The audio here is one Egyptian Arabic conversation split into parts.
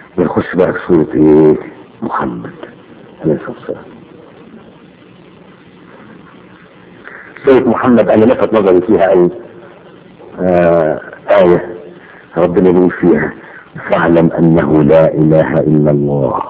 ونخش بقى في سورة ايه محمد عليه الصلاة والسلام سورة محمد أنا لفت نظري فيها أي آه آية ربنا يقول فيها فاعلم أنه لا إله إلا الله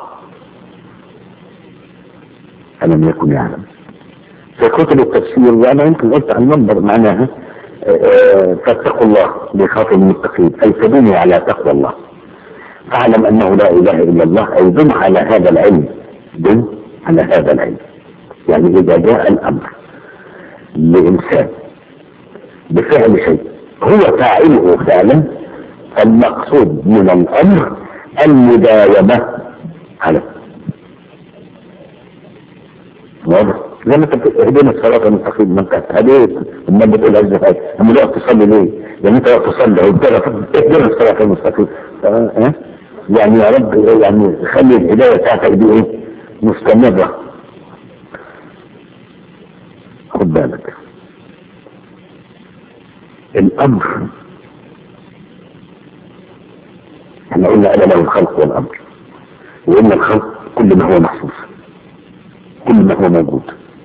ألم يكن يعلم في كتب التفسير وأنا يمكن قلت على المنبر معناها فاتقوا الله بخاطر المتقين أي تدوموا على تقوى الله فاعلم أنه لا إله إلا الله أي دم على هذا العلم دم على هذا العلم يعني إذا جاء الأمر لإنسان بفعل شيء هو فاعله فعلا فالمقصود من الأمر المداومة عليه واضح زي ما انت اهدنا الصراط المستقيم ما انت هديت اما بتقول ازاي اما لا تصلي ليه؟ يعني انت تصلي اهدنا الصراط المستقيم اه؟ يعني يا رب يعني خلي الهدايه بتاعتك دي ايه؟ مستمره خد بالك الامر احنا قلنا انا له الخلق والامر وان الخلق كل ما هو محسوس كل ما هو موجود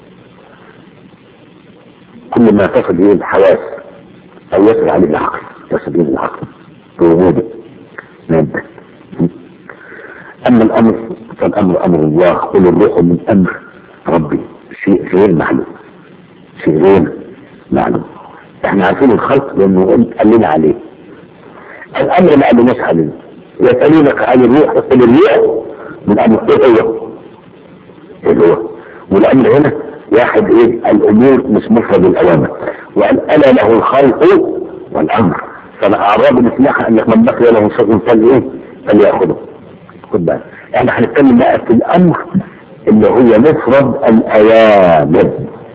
كل ما تصل اليه الحواس او يصل عليه العقل يصل اليه العقل بوجوده مادة اما الامر فالامر امر الله قل الروح من امر ربي شيء غير معلوم شيء غير معلوم احنا عارفين الخلق لانه قال لنا عليه الامر ما قالناش عليه يسالونك عن الروح قل الروح من امر ايه هو ايه هو والامر هنا واحد ايه الامور مش مفرد الاوامر وقال الا له الخلق والامر فالاعراب مثلها انك من بقي له شيء فالايه فليأخذه خد بالك احنا هنتكلم بقى في الامر اللي هو مفرد الاوامر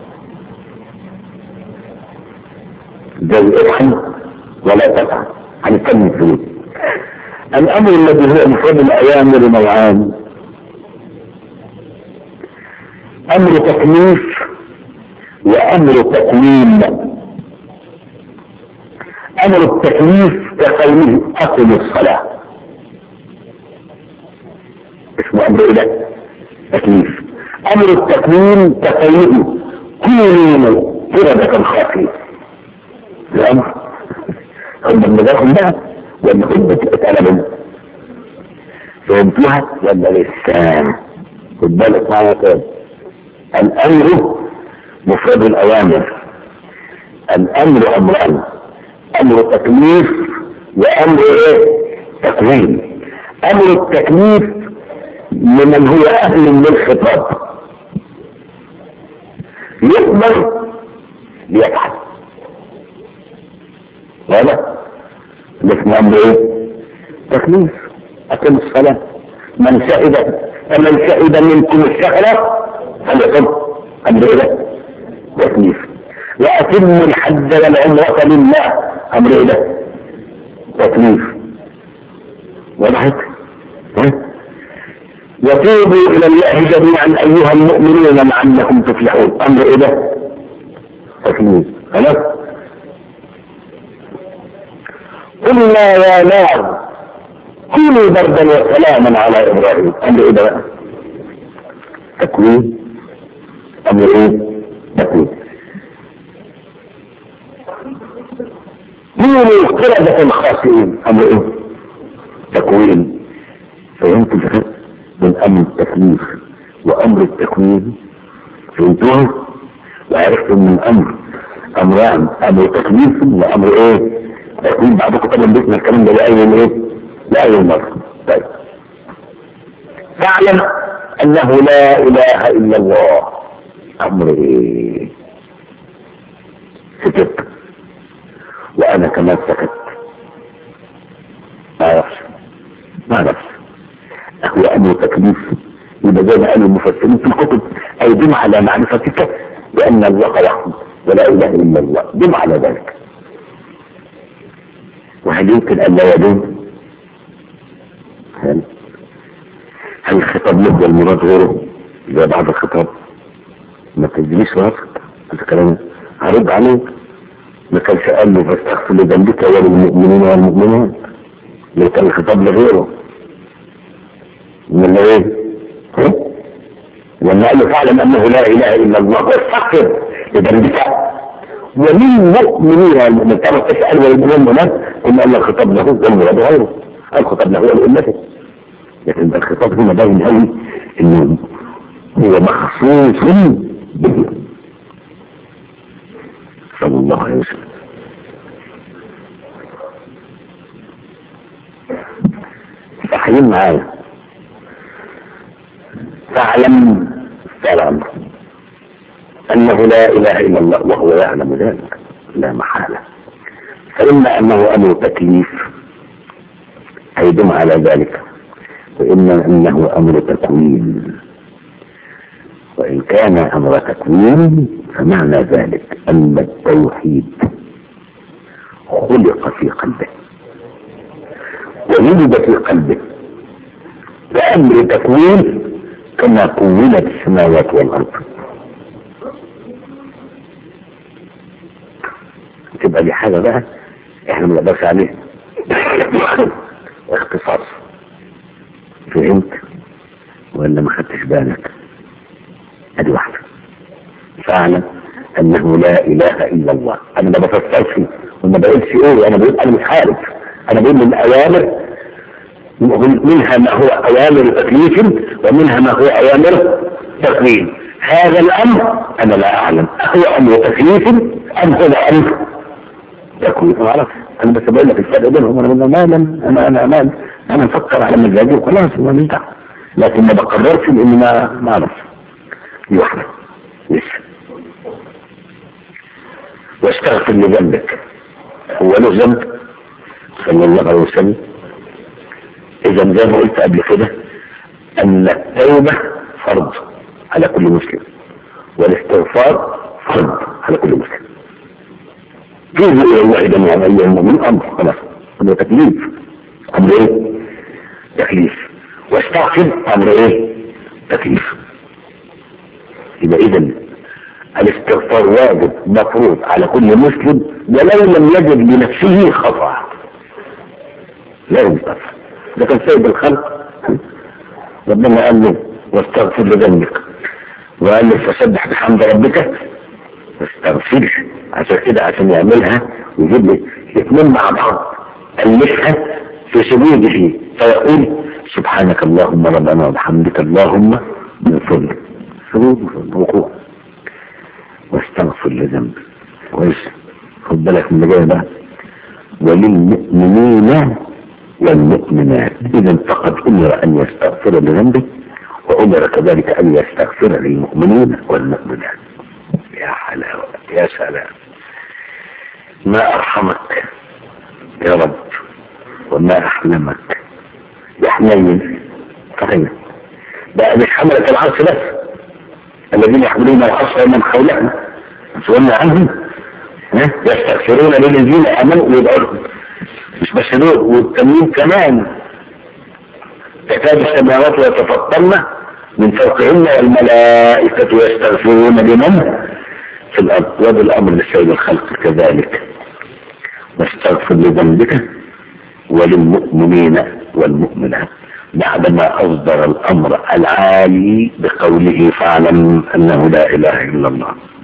زي افعل ولا تفعل هنتكلم فيه الامر الذي هو مفرد الاوامر نوعان امر تكليف وامر تكوين امر التكليف كقوله اقم الصلاة اسمه امر ايه ده تكليف امر التكوين كقوله كونوا قردة خافين الامر هم من ذاكم بقى ولا هم اتقلبوا فهمتوها ولا لسه خد بالك معايا تاني الامر مفرد الاوامر الامر امران امر تكليف وامر ايه تكوين امر التكليف لمن هو اهل للخطاب يقبل ليفعل واضح اسمه امر ايه تكليف اقم الصلاه من شهد فمن شهد منكم الشهر فليقم امر ايه تكليف واتموا الحج والعمره لله امر ايه ده تكليف وضحت وتوبوا الى الله جميعا ايها المؤمنون لعلكم تفلحون امر ايه ده تكليف خلاص قلنا يا نار كونوا بردا وسلاما على ابراهيم امر ايه ده بقى تكوين امر ايه تكوين كونوا قردة خاسئين امر ايه تكوين فهمت الفرق بين امر التكليف وامر التكوين فهمتوها وعرفت ان الامر امران امر تكليف وامر ايه تكوين بعضكم طبعا بيسمع الكلام ده لاول ايه لاول مره طيب فاعلم انه لا اله الا الله امر ايه سكت وانا كمان سكت ما اعرفش ما اعرفش هو امر تكليف يبقى زي ما قالوا المفسرين في الكتب اي دم على معرفتك بان الله يحكم ولا اله الا الله دم على ذلك وهل يمكن ان لا يدوم هل هل الخطاب له والمراد غيره زي بعض الخطاب ما تجريش راسك انت كلام هرد عليك ما كانش قال له فاستغفر لذنبك وللمؤمنين والمؤمنات لو كان الخطاب لغيره ولا ايه؟ ها؟ لما قال له فاعلم انه لا اله الا الله واستغفر لذنبك وللمؤمنين والمؤمنين كما تسال وللمؤمنين كما ان الخطاب له والمراد غيره الخطاب له ولامته لكن الخطاب هنا باين قوي انه هو مخصوص به صلى الله عليه وسلم صحيح معايا فاعلم فاعلم انه لا اله الا الله وهو يعلم ذلك لا محاله فاما انه امر تكليف ايدم على ذلك واما انه امر تكوين وان كان امر تكوين فمعنى ذلك ان التوحيد خلق في قلبه وولد في قلبه بأمر تكوين كما كونت السماوات والأرض تبقى دي حاجة بقى احنا ما نقدرش عليها اختصاص فهمت ولا ما خدتش بالك ادي واحدة فاعلم انه لا اله الا الله انا ما بفسرش وما بقولش ايه انا بقول انا مش عارف انا بقول من اوامر منها ما هو اوامر تكليف ومنها ما هو اوامر تكوين هذا الامر انا لا اعلم هو امر تكليف ام هو امر تكوين ما اعرفش انا بس بقول لك الفرق بينهم انا بقول ما لم انا انا انا انا مفكر على مزاجي وخلاص ما من دعوه لكن ما بقررش لاني ما ما اعرف دي واحده لسه واستغفر لذنبك هو له ذنب صلى الله عليه وسلم اذا زي ما قلت قبل كده ان التوبة فرض على كل مسلم والاستغفار فرض على كل مسلم توبوا الى الله جميعا ايها المؤمنون امر خلاص هذا تكليف امر ايه تكليف واستغفر امر ايه تكليف يبقى اذا الاستغفار واجب مفروض على كل مسلم ولو لم يجد لنفسه خطأ لا يستغفر ده كان سيد الخلق ربنا قال له واستغفر لذنبك وقال له فسبح بحمد ربك واستغفر عشان كده عشان يعملها ويجيب لي الاثنين مع بعض ألفها في سجوده فيقول سبحانك اللهم ربنا وبحمدك اللهم من فضلك سجود وقوع واستغفر لذنبك كويس خد بالك من اللي جاي بقى وللمؤمنين والمؤمنات إذا فقد أمر أن يستغفر لذنبه وأمر كذلك أن يستغفر للمؤمنين والمؤمنات يا حلاوة يا سلام ما أرحمك يا رب وما أحلمك يا حنين صحيح ده مش حملة العرش بس الذين يحملون العرش ومن حولهم سؤالنا عنهم ها؟ يستغفرون للذين آمنوا ويدعوا مش بس دول والتنين كمان تكاد السماوات يتفطرن من فوقهن والملائكة يستغفرون لمن في الأرض وهذا الأمر لسيد الخلق كذلك واستغفر لذنبك وللمؤمنين والمؤمنات بعدما أصدر الأمر العالي بقوله فاعلم أنه لا إله إلا الله